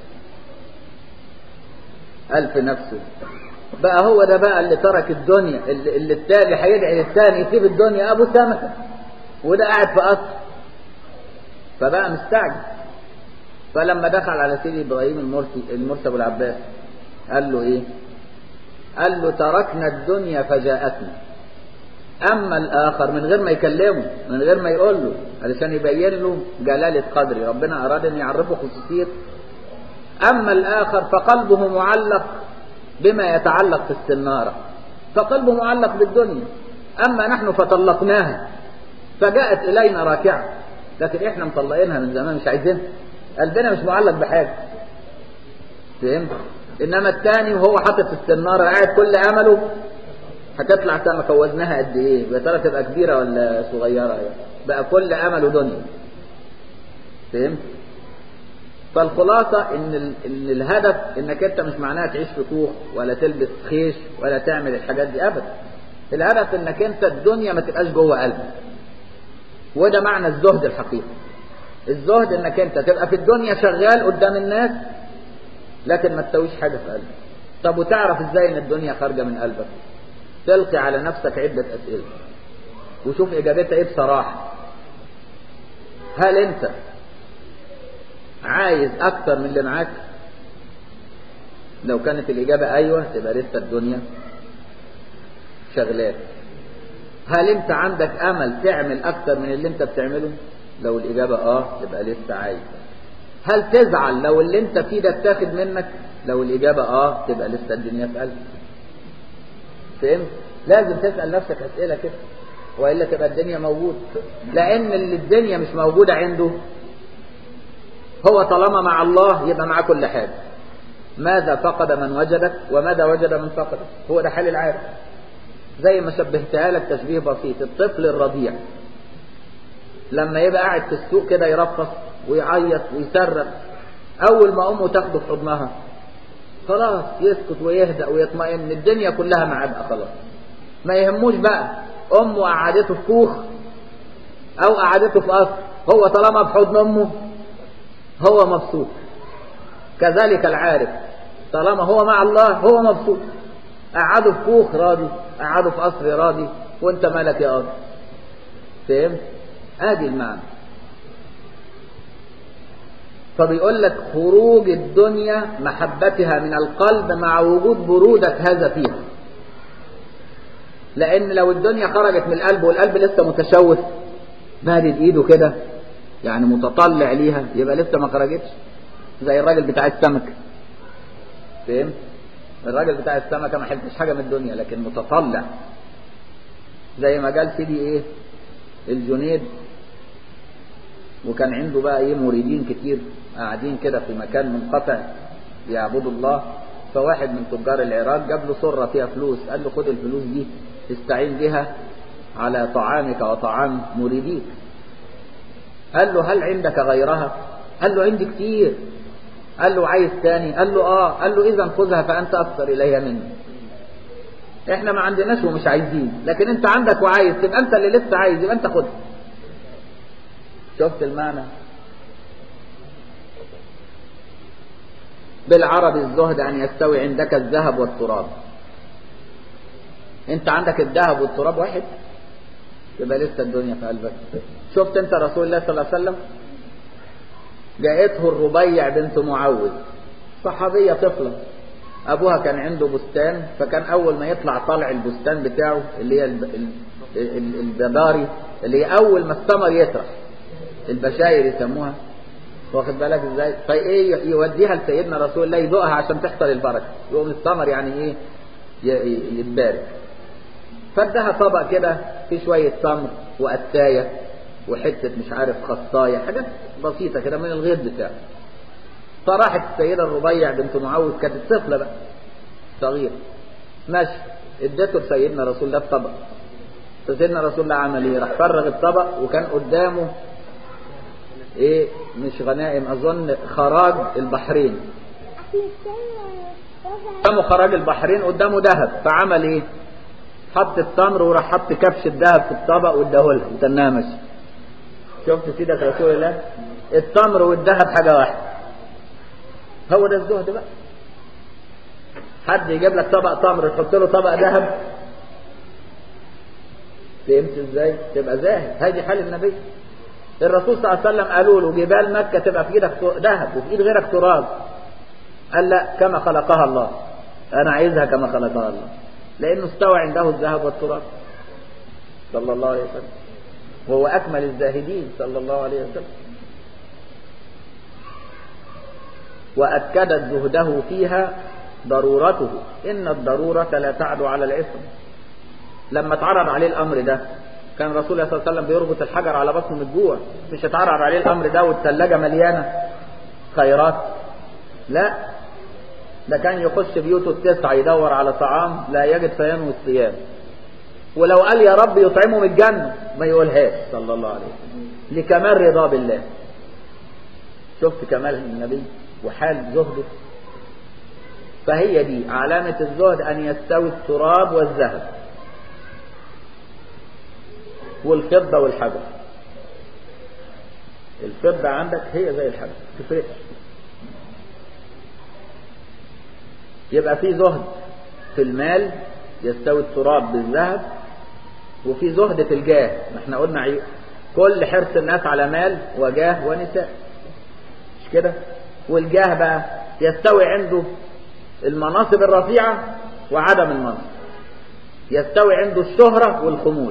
Speaker 1: قال في نفسه بقى هو ده بقى اللي ترك الدنيا اللي, اللي التاني هيدعي للتاني يسيب الدنيا ابو سمكه وده قاعد في قصر فبقى مستعجل فلما دخل على سيدي ابراهيم المرسي المرسي ابو العباس قال له ايه قال له تركنا الدنيا فجاءتنا اما الاخر من غير ما يكلمه من غير ما يقول له علشان يبين له جلاله قدري ربنا اراد ان يعرفه خصوصيه اما الاخر فقلبه معلق بما يتعلق في السناره فقلبه معلق بالدنيا اما نحن فطلقناها فجاءت الينا راكعه لكن احنا مطلقينها من زمان مش عايزينها قلبنا مش معلق بحاجه فهمت انما الثاني وهو حاطط السناره قاعد كل امله هتطلع سمكه وزنها قد ايه يا ترى تبقى كبيره ولا صغيره يعني. بقى كل امله دنيا فهمت فالخلاصة إن, ال... إن الهدف إنك أنت مش معناها تعيش في كوخ ولا تلبس خيش ولا تعمل الحاجات دي أبدا. الهدف إنك أنت الدنيا ما تبقاش جوه قلبك. وده معنى الزهد الحقيقي. الزهد إنك أنت تبقى في الدنيا شغال قدام الناس لكن ما تسويش حاجة في قلبك. طب وتعرف إزاي إن الدنيا خارجة من قلبك؟ تلقي على نفسك عدة أسئلة. وشوف إجابتها إيه بصراحة. هل أنت عايز اكتر من اللي معاك لو كانت الاجابة ايوه تبقى لسه الدنيا شغلات هل انت عندك امل تعمل اكتر من اللي انت بتعمله لو الاجابة اه تبقى لسه عايز هل تزعل لو اللي انت فيه ده اتاخد منك لو الاجابة اه تبقى لسه الدنيا في قلبك فهمت لازم تسأل نفسك اسئلة كده والا تبقى الدنيا موجودة لان اللي الدنيا مش موجودة عنده هو طالما مع الله يبقى معاه كل حاجة ماذا فقد من وجدك وماذا وجد من فقدك هو ده حال العارف زي ما شبهتها لك تشبيه بسيط الطفل الرضيع لما يبقى قاعد في السوق كده يرفص ويعيط ويصرخ اول ما امه تاخده في حضنها خلاص يسكت ويهدأ ويطمئن الدنيا كلها معاه بقى خلاص ما يهموش بقى امه قعدته في كوخ او قعدته في قصر هو طالما في حضن امه هو مبسوط كذلك العارف طالما هو مع الله هو مبسوط قعده في كوخ راضي قعده في قصر راضي وانت مالك يا قاضي فهمت ادي المعنى فبيقول لك خروج الدنيا محبتها من القلب مع وجود برودة هذا فيها لان لو الدنيا خرجت من القلب والقلب لسه متشوف مادد ايده كده يعني متطلع ليها يبقى لسه ما خرجتش زي الراجل بتاع السمك فهمت الراجل بتاع السمكة ما حلتش حاجة من الدنيا لكن متطلع زي ما قال سيدي ايه الجنيد وكان عنده بقى ايه مريدين كتير قاعدين كده في مكان منقطع يعبدوا الله فواحد من تجار العراق جاب له سرة فيها فلوس قال له خد الفلوس دي استعين بها على طعامك وطعام مريديك قال له هل عندك غيرها قال له عندي كتير قال له عايز تاني قال له اه قال له اذا خذها فانت اكثر اليها مني احنا ما عندناش ومش عايزين لكن انت عندك وعايز تبقى انت اللي لسه عايز يبقى انت خدها شفت المعنى بالعربي الزهد ان يستوي عندك الذهب والتراب انت عندك الذهب والتراب واحد يبقى لسه الدنيا في قلبك شفت انت رسول الله صلى الله عليه وسلم جاءته الربيع بنت معوذ صحابية طفلة أبوها كان عنده بستان فكان أول ما يطلع طالع البستان بتاعه اللي هي البداري اللي هي أول ما الثمر يطرح البشاير يسموها واخد بالك ازاي فايه يوديها لسيدنا رسول الله يذوقها عشان تحصل البركه يقوم الثمر يعني ايه يتبارك فادها طبق كده في شويه تمر وقتايه وحته مش عارف خصايه حاجات بسيطه كده من الغيط بتاعه فراحت السيده الربيع بنت معوذ كانت طفله بقى صغيره ماشي ادته لسيدنا رسول الله الطبق فسيدنا رسول الله عمل ايه راح فرغ الطبق وكان قدامه ايه مش غنائم اظن خراج البحرين قدامه خراج البحرين قدامه ذهب فعمل ايه حط التمر وراح حط كبش الذهب في الطبق واداهولها وتناها ماشي شفت سيدك رسول الله التمر والذهب حاجه واحده هو ده الزهد بقى حد يجيب لك طبق تمر تحط له طبق ذهب فهمت ازاي تبقى زاهد هذه حال النبي الرسول صلى الله عليه وسلم قالوا له جبال مكة تبقى في ايدك ذهب وفي ايد غيرك تراب قال لا كما خلقها الله انا عايزها كما خلقها الله لانه استوى عنده الذهب والتراب صلى الله عليه وسلم وهو اكمل الزاهدين صلى الله عليه وسلم واكدت زهده فيها ضرورته ان الضروره لا تعدو على الاثم لما اتعرض عليه الامر ده كان رسول الله صلى الله عليه وسلم بيربط الحجر على بطنه من الجوع مش اتعرض عليه الامر ده والثلاجه مليانه خيرات لا ده كان يخش بيوته التسعه يدور على طعام لا يجد فينوي الصيام ولو قال يا رب يطعمه من الجنه ما يقولهاش صلى الله عليه وسلم لكمال رضا بالله شفت كمال النبي وحال زهده فهي دي علامة الزهد أن يستوي التراب والذهب والفضة والحجر الفضة عندك هي زي الحجر تفرقش يبقى في زهد في المال يستوي التراب بالذهب وفي زهد في الجاه ما احنا قلنا عيب. كل حرص الناس على مال وجاه ونساء مش كده والجاه بقى يستوي عنده المناصب الرفيعة وعدم المنصب يستوي عنده الشهرة والخمول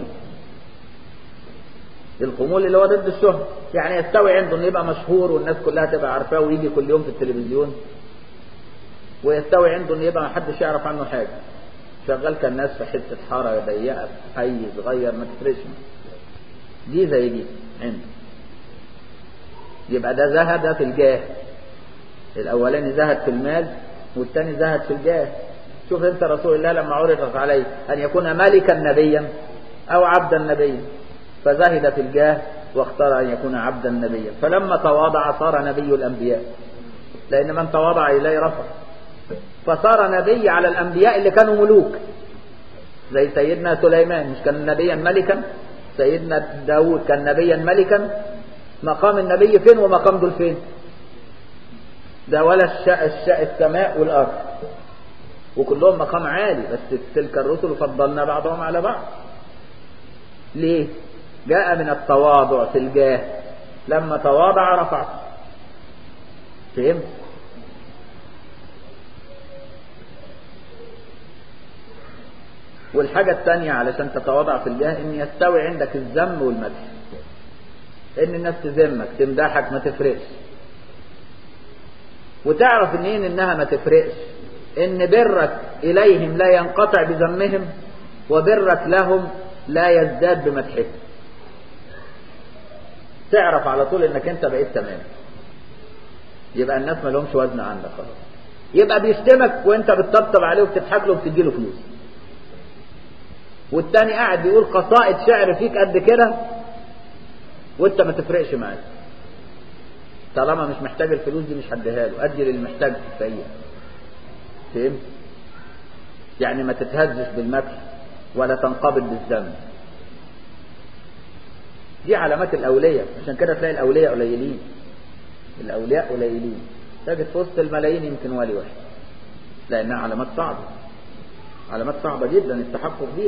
Speaker 1: الخمول اللي هو ضد الشهرة يعني يستوي عنده انه يبقى مشهور والناس كلها تبقى عارفاه ويجي كل يوم في التلفزيون ويستوي عنده انه يبقى ما حدش يعرف عنه حاجة شغال كالناس في حتة حارة ضيقة في حي صغير ما تفرقش دي زي دي عنده يبقى ده زهد في الجاه الاولاني زهد في المال والتاني زهد في الجاه شوف انت رسول الله لما عرضت عليه ان يكون ملكا نبيا او عبدا نبيا فزهد في الجاه واختار ان يكون عبدا نبيا فلما تواضع صار نبي الانبياء لان من تواضع اليه رفع فصار نبي على الانبياء اللي كانوا ملوك زي سيدنا سليمان مش كان نبيا ملكا سيدنا داود كان نبيا ملكا مقام النبي فين ومقام دول فين ده ولا الشاء الشاء السماء والارض وكلهم مقام عالي بس تلك الرسل فضلنا بعضهم على بعض ليه جاء من التواضع في الجاه لما تواضع رفع فهمت والحاجة الثانية علشان تتواضع في الجاه ان يستوي عندك الذم والمدح ان الناس تذمك تمدحك ما تفرقش وتعرف منين انها ما تفرقش ان برك اليهم لا ينقطع بذمهم وبرك لهم لا يزداد بمدحهم تعرف على طول انك انت بقيت تمام يبقى الناس ما لهمش وزن عندك خلاص يبقى بيشتمك وانت بتطبطب عليه وبتضحك له وبتدي له فلوس والتاني قاعد بيقول قصائد شعر فيك قد كده وانت ما تفرقش معاه طالما مش محتاج الفلوس دي مش هديها له ادي للي محتاج كفايه فهمت يعني ما تتهزش بالمدح ولا تنقبض بالذنب دي علامات الاولياء عشان كده تلاقي الاولياء قليلين الاولياء قليلين تجد في وسط الملايين يمكن ولي واحد لانها علامات صعبه علامات صعبه جدا التحقق بيها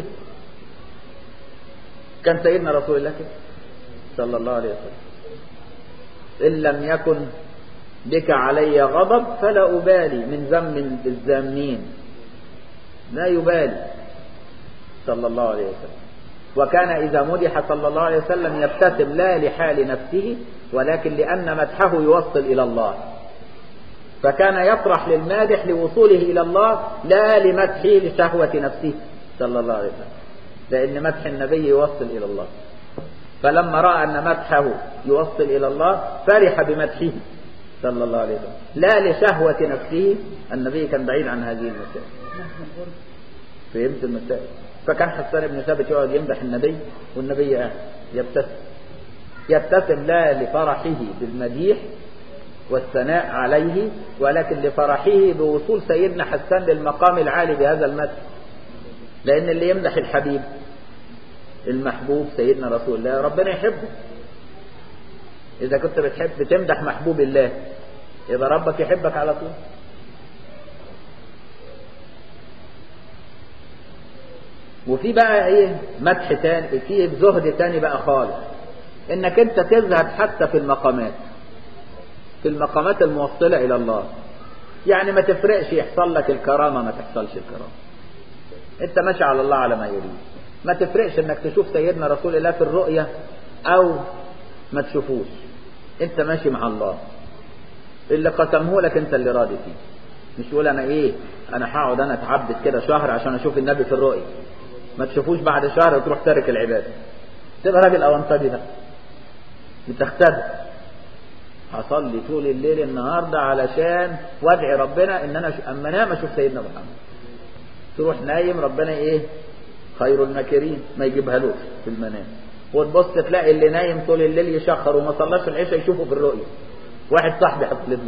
Speaker 1: كان سيدنا رسول الله كده صلى الله عليه وسلم إن لم يكن بك علي غضب فلا أبالي من ذم الذامين لا يبالي صلى الله عليه وسلم وكان إذا مدح صلى الله عليه وسلم يبتسم لا لحال نفسه ولكن لأن مدحه يوصل إلى الله فكان يفرح للمادح لوصوله إلى الله لا لمدحه لشهوة نفسه صلى الله عليه وسلم لأن مدح النبي يوصل إلى الله فلما رأى أن مدحه يوصل إلى الله فرح بمدحه صلى الله عليه وسلم لا لشهوة نفسه النبي كان بعيد عن هذه المسائل فهمت المسائل فكان حسان بن ثابت يقعد يمدح النبي والنبي قاعد يبتسم يبتسم لا لفرحه بالمديح والثناء عليه ولكن لفرحه بوصول سيدنا حسان للمقام العالي بهذا المدح لأن اللي يمدح الحبيب المحبوب سيدنا رسول الله ربنا يحبه إذا كنت بتحب تمدح محبوب الله يبقى ربك يحبك على طول وفي بقى ايه مدح تاني في زهد تاني بقى خالص انك انت تزهد حتى في المقامات في المقامات الموصلة الى الله يعني ما تفرقش يحصل لك الكرامة ما تحصلش الكرامة انت ماشي على الله على ما يريد ما تفرقش انك تشوف سيدنا رسول الله في الرؤية او ما تشوفوش انت ماشي مع الله اللي قسمه لك انت اللي راضي فيه مش يقول انا ايه انا هقعد انا اتعبد كده شهر عشان اشوف النبي في الرؤية ما تشوفوش بعد شهر وتروح تارك العبادة تبقى راجل اونطجي ده بتختبر هصلي طول الليل النهاردة علشان وادعي ربنا ان انا اما انام اشوف سيدنا محمد تروح نايم ربنا ايه خير الماكرين ما يجيبها له في المنام وتبص تلاقي اللي نايم طول الليل يشخر وما صلاش العشاء يشوفه في الرؤيا واحد صاحبي حط لي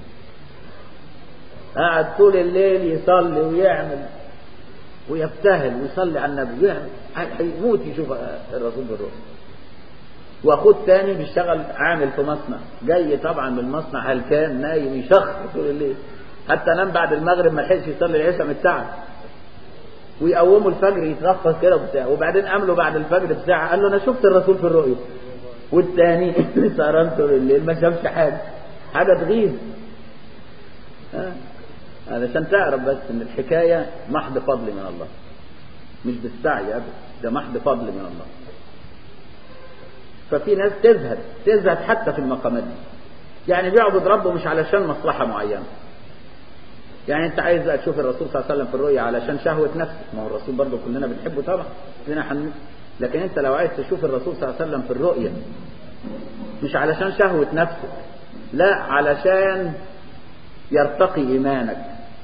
Speaker 1: قاعد طول الليل يصلي ويعمل ويبتهل ويصلي على النبي ويعمل هيموت يشوف الرسول بالرؤيا واخوه تاني بيشتغل عامل في مصنع جاي طبعا من المصنع هلكان نايم يشخر طول الليل حتى نام بعد المغرب ما لحقش يصلي العشاء من التعب ويقوموا الفجر يترفس كده وبتاع وبعدين قام بعد الفجر بساعه قال له انا شفت الرسول في الرؤيا والتاني سهران طول الليل ما شافش حاجه حاجه تغيظ علشان تعرف بس ان الحكايه محض فضل من الله مش بالسعي ابدا ده محض فضل من الله ففي ناس تزهد تزهد حتى في المقامات دي يعني بيعبد ربه مش علشان مصلحه معينه يعني انت عايز بقى تشوف الرسول صلى الله عليه وسلم في الرؤيا علشان شهوة نفسك ما هو الرسول برضه كلنا بنحبه طبعا كلنا حن... لكن انت لو عايز تشوف الرسول صلى الله عليه وسلم في الرؤيا مش علشان شهوة نفسك لا علشان يرتقي ايمانك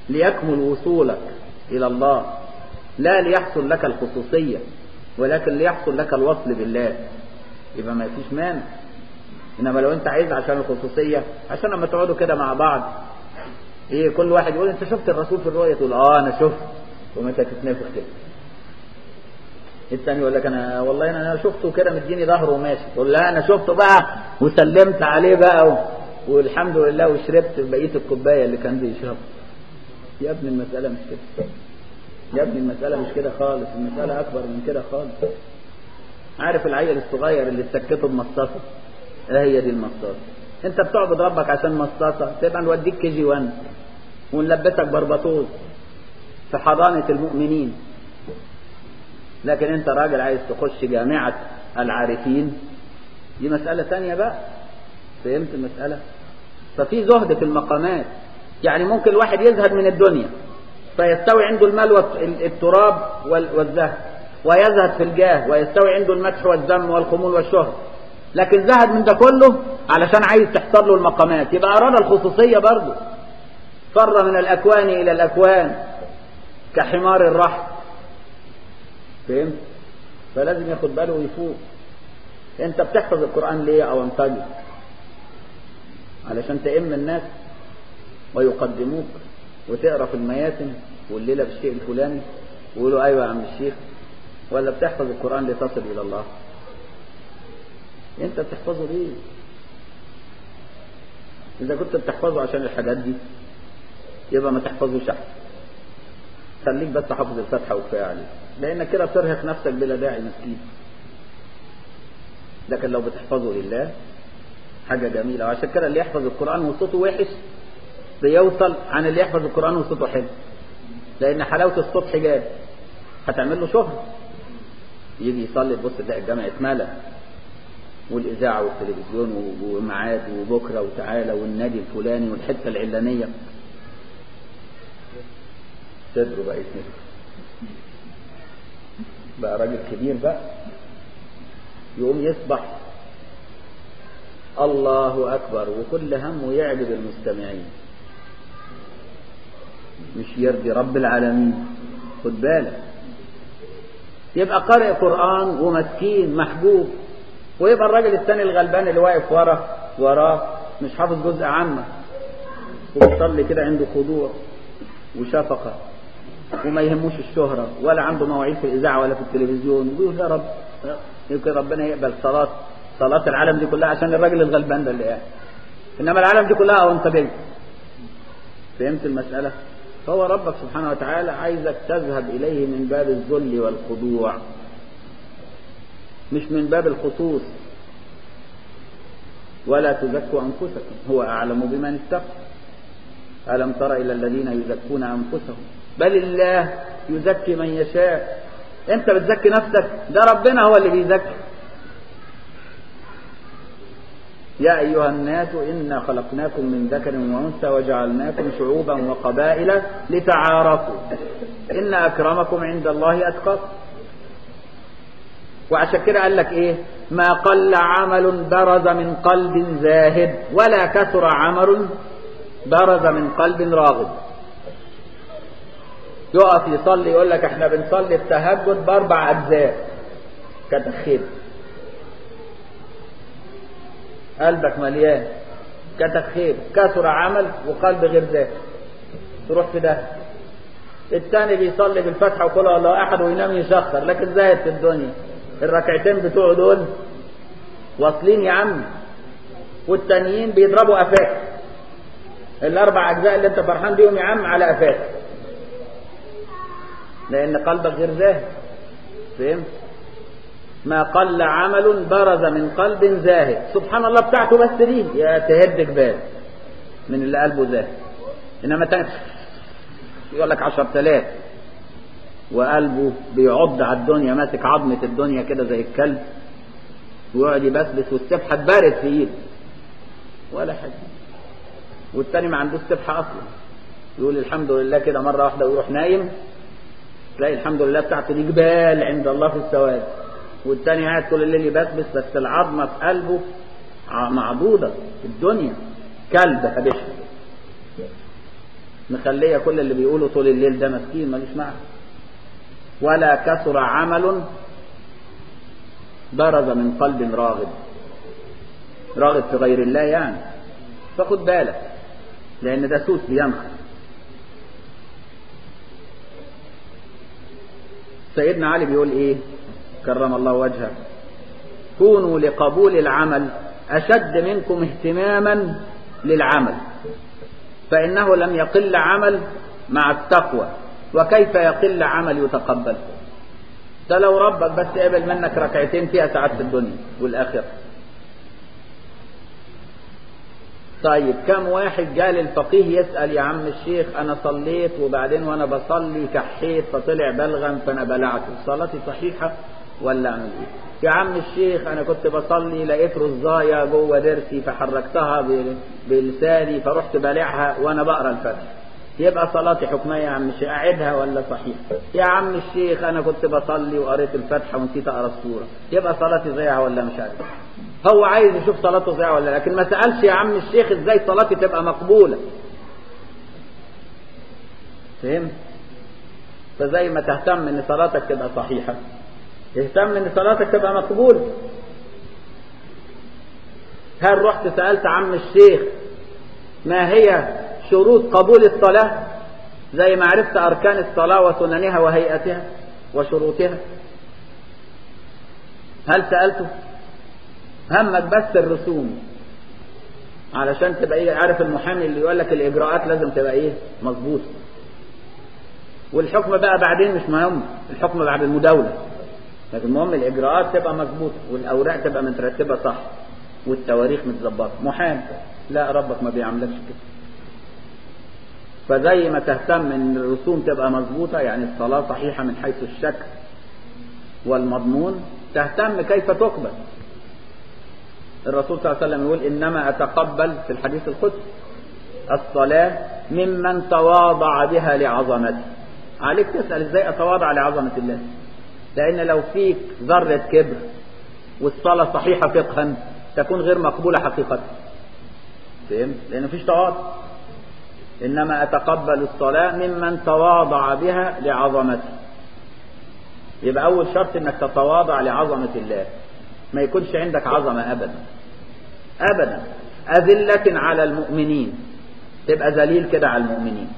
Speaker 1: ليكمل وصولك إلى الله لا ليحصل لك الخصوصية ولكن ليحصل لك الوصل بالله يبقى ما فيش مانع انما لو انت عايز عشان الخصوصية عشان لما تقعدوا كده مع بعض ايه كل واحد يقول انت شفت الرسول في الرؤية تقول اه انا شفت وانت تتنفخ كده الثاني يقول لك انا والله انا شفته كده مديني ظهره وماشي تقول لا انا شفته بقى وسلمت عليه بقى و... والحمد لله وشربت بقيه الكوبايه اللي كان بيشربها يا ابني المساله مش كده يا ابني المساله مش كده خالص المساله اكبر من كده خالص عارف العيل الصغير اللي تسكته بمصاصه اه هي دي المصاصه انت بتعبد ربك عشان مصاصه تبقى نوديك كي جي 1 ونلبسك بربطوز في حضانه المؤمنين لكن انت راجل عايز تخش جامعة العارفين دي مسألة تانية بقى فهمت المسألة ففي زهد في المقامات يعني ممكن الواحد يزهد من الدنيا فيستوي عنده المال والتراب والزهد ويزهد في الجاه ويستوي عنده المدح والذم والخمول والشهر لكن زهد من ده كله علشان عايز تحصل له المقامات يبقى أراد الخصوصية برضه فر من الأكوان إلى الأكوان كحمار الرحم فهمت فلازم ياخد باله ويفوق انت بتحفظ القرآن ليه او انتجه علشان تئم الناس ويقدموك وتقرا في المياسم والليله بالشيء الفلاني ويقولوا ايوه يا عم الشيخ ولا بتحفظ القرآن لتصل الى الله انت بتحفظه ليه اذا كنت بتحفظه عشان الحاجات دي يبقى ما تحفظوش احسن خليك بس حافظ الفتحه وكفايه عليك لانك كده بترهق نفسك بلا داعي مسكين لكن لو بتحفظه لله حاجه جميله وعشان كده اللي يحفظ القران وصوته وحش بيوصل عن اللي يحفظ القران وصوته حلو لان حلاوه الصوت حجاب هتعمل له شهره يجي يصلي تبص تلاقي الجامع اتملى والاذاعه والتلفزيون وميعاد وبكره وتعالى والنادي الفلاني والحته العلانيه صدره بقى يتنفخ بقى راجل كبير بقى يقوم يصبح الله أكبر وكل همه يعجب المستمعين مش يرضي رب العالمين خد بالك يبقى قارئ قرآن ومسكين محبوب ويبقى الراجل الثاني الغلبان اللي واقف ورا وراه مش حافظ جزء عامة وبيصلي كده عنده خضوع وشفقة وما يهموش الشهرة ولا عنده مواعيد في الإذاعة ولا في التلفزيون ويقول يا رب يمكن ربنا يقبل صلاة صلاة العالم دي كلها عشان الراجل الغلبان ده اللي قاعد إنما العالم دي كلها وأنت بنت فهمت المسألة؟ فهو ربك سبحانه وتعالى عايزك تذهب إليه من باب الذل والخضوع مش من باب الخصوص ولا تزكوا أنفسكم هو أعلم بمن اتقى ألم تر إلى الذين يزكون أنفسهم بل الله يزكي من يشاء أنت بتزكي نفسك ده ربنا هو اللي بيزكي يا أيها الناس إنا خلقناكم من ذكر وأنثى وجعلناكم شعوبا وقبائل لتعارفوا إن أكرمكم عند الله أتقاكم وعشان كده قال لك إيه ما قل عمل برز من قلب زاهد ولا كثر عمل برز من قلب راغب يقف يصلي يقول لك احنا بنصلي التهجد باربع اجزاء كتخيل قلبك مليان كتخيل كثر عمل وقلب غير ذات تروح في ده الثاني بيصلي بالفتحه وقل الله احد وينام يشخر لكن زاهد في الدنيا الركعتين بتوعه دول واصلين يا عم والتانيين بيضربوا قفاك الاربع اجزاء اللي انت فرحان بيهم يا عم على قفاك لان قلبك غير زاهد فهمت ما قل عمل برز من قلب زاهد سبحان الله بتاعته بس دي يا تهد جبال من اللي قلبه زاهد انما تاني يقول لك عشر تلاف وقلبه بيعض على الدنيا ماسك عظمة الدنيا كده زي الكلب ويقعد يبسبس والسبحة اتبارد في ايده ولا حاجة والتاني ما عندوش سبحة اصلا يقول الحمد لله كده مرة واحدة ويروح نايم تلاقي الحمد لله بتاعته دي جبال عند الله في السواد والتاني قاعد طول الليل يبسبس بس العظمة في قلبه معضوضة في الدنيا كلب هبشها مخلية كل اللي بيقولوا طول الليل ده مسكين ملوش معنى ولا كثر عمل برز من قلب راغب راغب في غير الله يعني فخد بالك لأن ده سوس بينخر سيدنا علي بيقول ايه كرم الله وجهه كونوا لقبول العمل أشد منكم اهتماما للعمل فإنه لم يقل عمل مع التقوى وكيف يقل عمل يتقبل ده لو ربك بس قبل منك ركعتين فيها سعادة الدنيا والآخرة طيب كم واحد جاء للفقيه يسأل يا عم الشيخ أنا صليت وبعدين وأنا بصلي كحيت فطلع بلغم فأنا بلعته صلاتي صحيحة ولا أعمل إيه؟ يا عم الشيخ أنا كنت بصلي لقيت رزاية جوه ضرسي فحركتها بلساني فرحت بلعها وأنا بقرا الفتح يبقى صلاتي حكمية يا عم الشيخ أعدها ولا صحيح يا عم الشيخ أنا كنت بصلي وقريت الفتحة ونسيت أقرا السورة يبقى صلاتي ضيعة ولا مش عارف هو عايز يشوف صلاته ضيعة ولا لكن ما سألش يا عم الشيخ ازاي صلاتي تبقى مقبولة فهمت فزي ما تهتم ان صلاتك تبقى صحيحة تهتم ان صلاتك تبقى مقبولة هل رحت سألت عم الشيخ ما هي شروط قبول الصلاة زي ما عرفت أركان الصلاة وسننها وهيئتها وشروطها هل سألته همك بس الرسوم علشان تبقى ايه عارف المحامي اللي يقول لك الاجراءات لازم تبقى ايه مظبوطه والحكم بقى بعدين مش مهم الحكم بعد المداوله لكن المهم الاجراءات تبقى مظبوطه والاوراق تبقى مترتبه صح والتواريخ متظبطه محامي لا ربك ما بيعملكش كده فزي ما تهتم ان الرسوم تبقى مظبوطه يعني الصلاه صحيحه من حيث الشكل والمضمون تهتم كيف تقبل الرسول صلى الله عليه وسلم يقول إنما أتقبل في الحديث القدسي الصلاة ممن تواضع بها لعظمته عليك تسأل ازاي أتواضع لعظمة الله لأن لو فيك ذرة كبر والصلاة صحيحة فقها تكون غير مقبولة حقيقة فهمت؟ لأن مفيش تواضع إنما أتقبل الصلاة ممن تواضع بها لعظمته يبقى أول شرط إنك تتواضع لعظمة الله ما يكونش عندك عظمة أبدا أبدا أذلة على المؤمنين تبقى ذليل كده على المؤمنين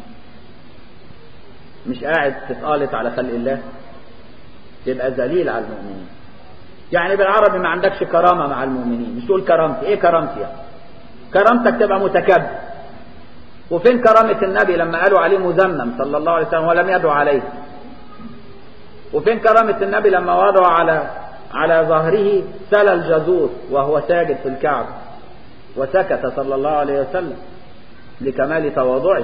Speaker 1: مش قاعد تتقالط على خلق الله تبقى ذليل على المؤمنين يعني بالعربي ما عندكش كرامة مع المؤمنين مش تقول كرامتي ايه كرامتي يعني كرامتك تبقى متكبر وفين كرامة النبي لما قالوا عليه مذمم صلى الله عليه وسلم ولم يدعو عليه وفين كرامة النبي لما وضعوا على على ظهره سلى الجزور وهو ساجد في الكعبة وسكت صلى الله عليه وسلم لكمال تواضعه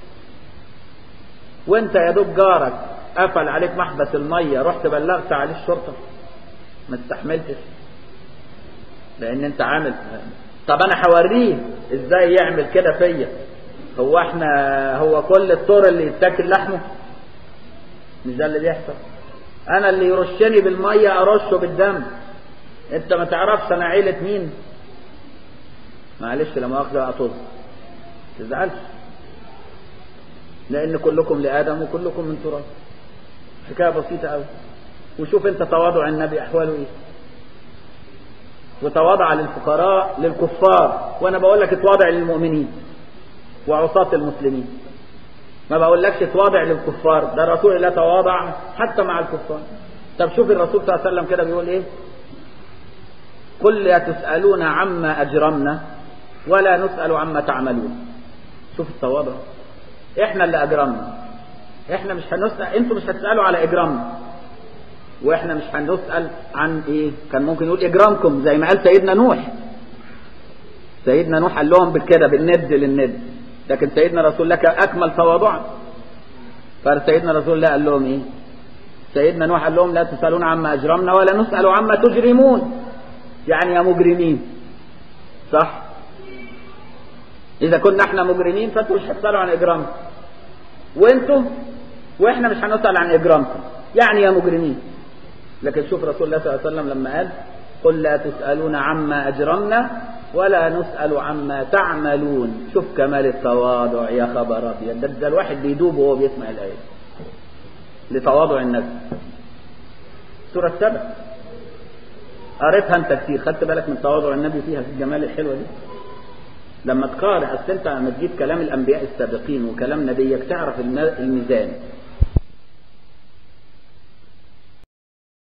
Speaker 1: وانت يا دوب جارك قفل عليك محبس المية رحت بلغت عليه الشرطة ما استحملتش لان انت عامل طب انا هوريه ازاي يعمل كده فيا هو احنا هو كل الطور اللي يتاكل لحمه مش ده اللي بيحصل انا اللي يرشني بالميه ارشه بالدم انت ما تعرفش انا عيلة مين معلش لما اخذ اطز تزعلش لان كلكم لادم وكلكم من تراب حكايه بسيطه قوي وشوف انت تواضع النبي احواله ايه وتواضع للفقراء للكفار وانا بقول لك اتواضع للمؤمنين وعصاة المسلمين ما بقولكش تواضع للكفار ده الرسول الله تواضع حتى مع الكفار طب شوف الرسول صلى الله عليه وسلم كده بيقول ايه قل لا تسألون عما أجرمنا ولا نسأل عما تعملون شوف التواضع احنا اللي أجرمنا احنا مش هنسأل انتوا مش هتسألوا على إجرامنا واحنا مش هنسأل عن ايه كان ممكن يقول إجرامكم زي ما قال سيدنا نوح سيدنا نوح قال لهم بالكده بالند للند لكن سيدنا رسول لك أكمل تواضعا فسيدنا رسول الله قال لهم إيه سيدنا نوح قال لهم لا تسألون عما أجرمنا ولا نسأل عما تجرمون يعني يا مجرمين صح إذا كنا احنا مجرمين فانتوا مش هتسألوا عن إجرامكم وانتوا واحنا مش هنسأل عن إجرامكم يعني يا مجرمين لكن شوف رسول الله صلى الله عليه وسلم لما قال قل لا تسألون عما أجرمنا ولا نسأل عما تعملون شوف كمال التواضع يا خبر أبيض ده, ده الواحد بيدوب وهو بيسمع الآية لتواضع النفس سورة سبع قريتها انت كتير خدت بالك من تواضع النبي فيها في الجمال الحلوة دي لما تقارن اصل انت لما تجيب كلام الانبياء السابقين وكلام نبيك تعرف الميزان